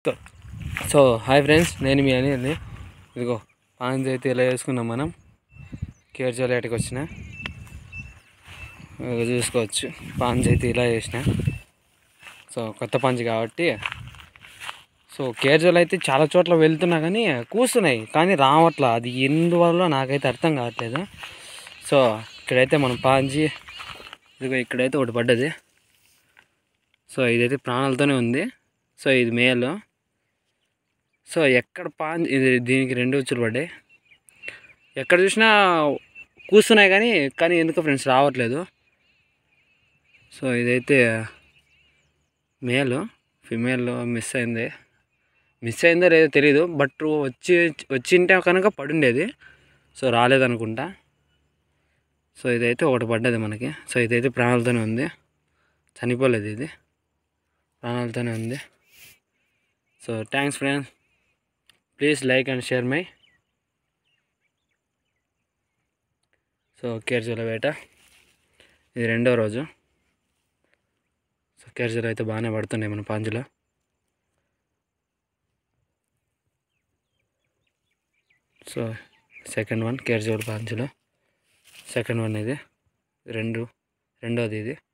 so- so hi friends నేను మీ అని ఇదిగో పాంజ్ అయితే ఇలా వేసుకున్నాం మనం కేర్జోలేటకి వచ్చిన ఇదిగో చూసుకోవచ్చు పాంజ్ అయితే ఇలా వేసిన సో కొత్త పంచ్ కాబట్టి సో కేర్జోలు అయితే చాలా చోట్ల వెళ్తున్నా కానీ కూస్తున్నాయి కానీ రావట్లా అది ఎందువల్ల నాకైతే అర్థం కావట్లేదు సో ఇక్కడైతే మనం పాంజి ఇదిగో ఇక్కడైతే ఒకటి పడ్డది సో ఇదైతే ప్రాణాలతోనే ఉంది సో ఇది మేలు సో ఎక్కడ పాన్ ఇది దీనికి రెండు ఉచ్చులు పడ్డాయి ఎక్కడ చూసినా కూస్తున్నాయి కానీ కానీ ఎందుకో ఫ్రెండ్స్ రావట్లేదు సో ఇదైతే మేలు ఫిమేల్ మిస్ అయింది మిస్ అయిందో లేదో తెలీదు బట్ వచ్చి వచ్చింటే కనుక పడుండేది సో రాలేదనుకుంటా సో ఇదైతే ఒకటి పడ్డది మనకి సో ఇదైతే ప్రాణాలతోనే ఉంది చనిపోలేదు ఇది ప్రాణాలతోనే ఉంది so thanks friends please like and share my so కేర్జుల వేట ఇది రెండో రోజు సో కేర్జులు అయితే బాగానే పడుతున్నాయి మన పాంజులో సో సెకండ్ వన్ కేర్జోల్ పాంజులో సెకండ్ వన్ ఇది రెండు రెండోది ఇది